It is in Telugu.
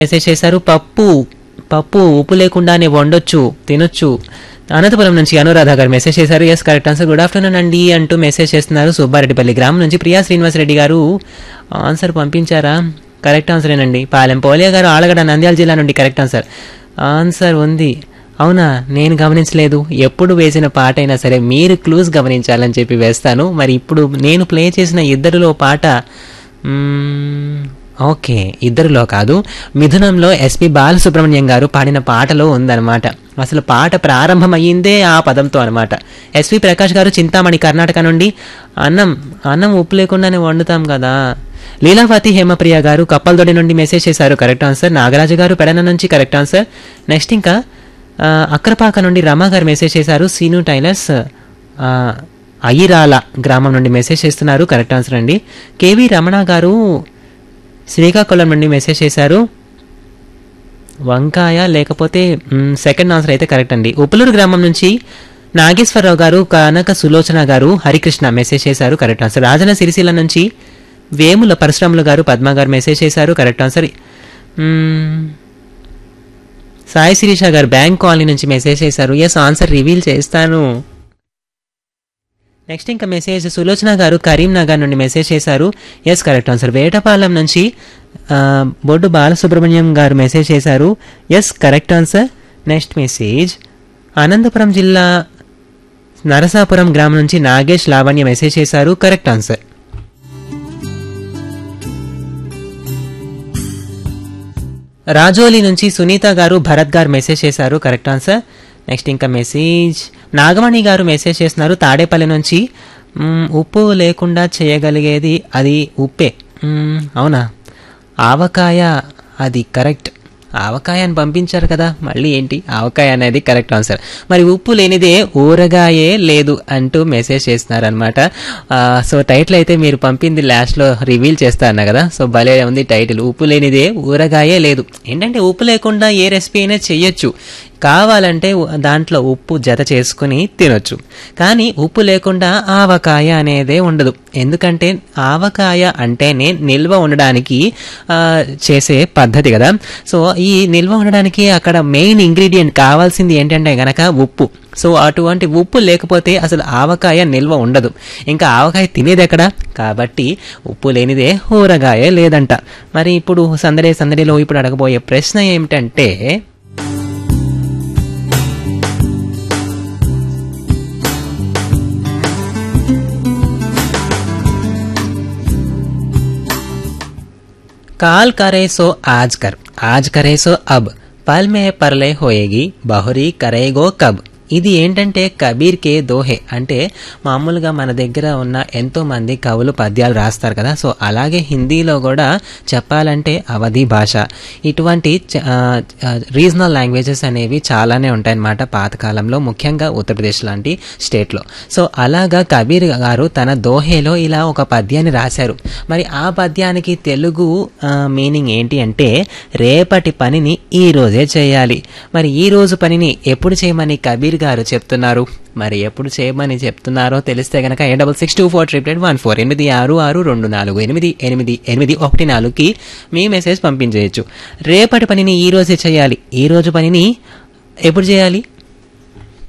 మెసేజ్ చేశారు పప్పు పప్పు ఉప్పు లేకుండానే వండొచ్చు తినొచ్చు అనంతపురం నుంచి అనురాధ గారు మెసేజ్ చేశారు yes correct answer good afternoon అండి అంటూ మెసేజ్ చేస్తున్నారు సుబ్బారెడ్డిపల్లి గ్రామం నుంచి ప్రియా శ్రీనివాస్ రెడ్డి గారు ఆన్సర్ పంపించారా కరెక్ట్ ఆన్సరేనండి పాలెం పోలియా గారు ఆలగడ నంద్యాల జిల్లా నుండి కరెక్ట్ ఆన్సర్ ఆన్సర్ ఉంది అవునా నేను గమనించలేదు ఎప్పుడు వేసిన పాట అయినా సరే మీరు క్లూస్ గమనించాలని చెప్పి వేస్తాను మరి ఇప్పుడు నేను ప్లే చేసిన ఇద్దరిలో పాట మ్మ్, ఓకే ఇద్దరిలో కాదు మిథునంలో ఎస్పి బాలసుబ్రహ్మణ్యం గారు పాడిన పాటలో ఉందన్నమాట అసలు పాట ప్రారంభమయ్యిందే ఆ పదంతో అనమాట ఎస్వి ప్రకాష్ గారు చింతామణి కర్ణాటక నుండి అన్నం అన్నం ఉప్పు లేకుండానే వండుతాం కదా లీలావతి హేమప్రియ గారు కప్పలదొడి నుండి మెసేజ్ చేశారు కరెక్ట్ ఆన్సర్ నాగరాజు గారు పెడన నుంచి కరెక్ట్ ఆన్సర్ నెక్స్ట్ ఇంకా ఆ, అక్రపాక నుండి రమా గారు మెసేజ్ చేశారు సీను టైలర్స్ ఆ, అయిరాల గ్రామం నుండి మెసేజ్ చేస్తున్నారు కరెక్ట్ ఆన్సర్ అండి కేవి రమణ గారు శ్రీకాకుళం నుండి మెసేజ్ చేశారు వంకాయ లేకపోతే మ్, సెకండ్ ఆన్సర్ అయితే కరెక్ట్ అండి ఉప్పులూరు గ్రామం నుంచి నాగేశ్వరరావు గారు కనక సులోచన గారు హరికృష్ణ మెసేజ్ చేశారు కరెక్ట్ ఆన్సర్ రాజన సిరిసిల్ల నుంచి వేముల పరశురాములు గారు పద్మ గారు మెసేజ్ చేశారు కరెక్ట్ ఆన్సర్ మ్, సాయి శిరీష గారు బ్యాంక్ కాలనీ నుంచి మెసేజ్ చేశారు ఎస్ ఆన్సర్ రివీల్ చేస్తాను నెక్స్ట్ ఇంకా మెసేజ్ సులోచన గారు కరీంనగర్ నుండి మెసేజ్ చేశారు ఎస్ కరెక్ట్ ఆన్సర్ వేటపాలెం నుంచి ఆ, బొడ్డు బాలసుబ్రహ్మణ్యం గారు మెసేజ్ చేశారు yes correct answer next message Anantapuram జిల్లా నరసాపురం గ్రామం నుంచి నాగేష్ లావణ్య మెసేజ్ చేశారు కరెక్ట్ ఆన్సర్ రాజోలి నుంచి సునీత గారు భరత్ గారు మెసేజ్ చేశారు కరెక్ట్ ఆన్సర్ నెక్స్ట్ ఇంకా మెసేజ్ నాగమణి గారు మెసేజ్ చేస్తున్నారు తాడేపల్లి నుంచి మ్మ్, ఉప్పు లేకుండా చేయగలిగేది అది ఉప్పే మ్మ్, అవునా ఆవకాయ అది కరెక్ట్ ఆవకాయ అని పంపించారు కదా మళ్ళీ ఏంటి ఆవకాయ అనేది కరెక్ట్ ఆన్సర్ మరి ఉప్పు లేనిదే ఊరగాయే లేదు అంటూ మెసేజ్ చేస్తున్నారనమాట సో టైటిల్ అయితే మీరు పంపింది లాస్ట్లో రివీల్ చేస్తా అన్నా కదా సో భలే ఉంది టైటిల్ ఉప్పు లేనిదే ఊరగాయే లేదు ఏంటంటే ఉప్పు లేకుండా ఏ రెసిపీ అయినా చెయ్యొచ్చు కావాలంటే ఉ- దాంట్లో ఉప్పు జత చేసుకుని తినొచ్చు కానీ ఉప్పు లేకుండా ఆవకాయ అనేదే ఉండదు ఎందుకంటే ఆవకాయ అంటేనే నిల్వ ఉండడానికి ఆ, చేసే పద్ధతి కదా సో ఈ నిల్వ ఉండడానికి అక్కడ మెయిన్ ఇంగ్రీడియంట్ కావాల్సింది ఏంటంటే గనక ఉప్పు సో అటువంటి ఉప్పు లేకపోతే అసలు ఆవకాయ నిల్వ ఉండదు ఇంకా ఆవకాయ తినేది ఎక్కడ కాబట్టి ఉప్పు లేనిదే ఊరగాయ లేదంట మరి ఇప్పుడు సందడే సందడిలో ఇప్పుడు అడగబోయే ప్రశ్న ఏమిటంటే काल करे सो आज कर आज करे सो अब పల్ మే పర్లే హోయేగి బహురీ కరేగో కబ్ ఇది ఏంటంటే కబీర్ కే దోహే అంటే మామూలుగా మన దగ్గర ఉన్న ఎంతో మంది కవులు పద్యాలు రాస్తారు కదా సో అలాగే హిందీలో కూడా చెప్పాలంటే అవధి భాష ఇటువంటి రీజనల్ లాంగ్వేజెస్ అనేవి చాలానే ఉంటాయన్నమాట పాతకాలంలో ముఖ్యంగా ఉత్తరప్రదేశ్ లాంటి స్టేట్లో సో అలాగా కబీర్ గారు తన దోహేలో ఇలా ఒక పద్యాన్ని రాశారు మరి ఆ పద్యానికి తెలుగు మీనింగ్ ఏంటి అంటే రేపటి పనిని ఈ రోజే చేయాలి మరి ఈ రోజు పనిని ఎప్పుడు చేయమని కబీర్ గారు చెప్తున్నారు మరి ఎప్పుడు చేయమని చెప్తున్నారో తెలిస్తే కనుక ఏ double six two four triple eight one four ఎనిమిది ఆరు ఆరు రెండు నాలుగు ఎనిమిది ఎనిమిది ఎనిమిది ఒకటి నాలుగుకి మీ మెసేజ్ పంపించేయచ్చు రేపటి పనిని ఈ రోజే చేయాలి ఈ రోజు పనిని ఎప్పుడు చేయాలి